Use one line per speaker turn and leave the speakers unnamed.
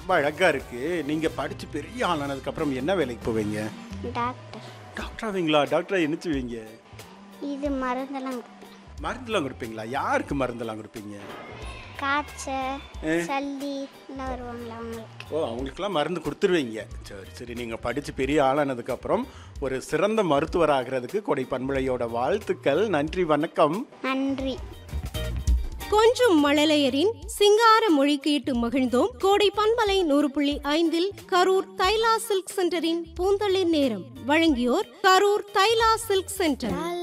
ரொம்ப அழகா இருக்கு நீங்க படிச்சு பெரிய ஆளானதுக்கு அப்புறம் என்ன வேலைக்கு போவீங்க
டாக்டர்
டாக்டர் ஆவீங்களா டாக்டரா என்ன செய்வீங்க
இது மருந்தெல்லாம் கொடுப்பேன்
மருந்துலாம் கொடுப்பீங்களா யாருக்கு மருந்தெல்லாம் கொடுப்பீங்க
காய்ச்சல் சளி எல்லாம் வருவாங்களா அவங்களுக்கு
ஓ அவங்களுக்குலாம் மருந்து கொடுத்துருவீங்க சரி சரி நீங்கள் படித்து பெரிய ஆளானதுக்கு அப்புறம் ஒரு சிறந்த மருத்துவர் ஆகிறதுக்கு கொடை பண்புழையோட வாழ்த்துக்கள் நன்றி வணக்கம்
நன்றி
கொஞ்சம் மழலையரின் சிங்கார மொழி கேட்டு மகிழ்ந்தோம் கோடை பண்பலை நூறு புள்ளி ஐந்தில் கரூர் தைலா சில்க் சென்டரின் பூந்தளிர் நேரம் வழங்கியோர் கரூர் தைலா சில்க் சென்டர்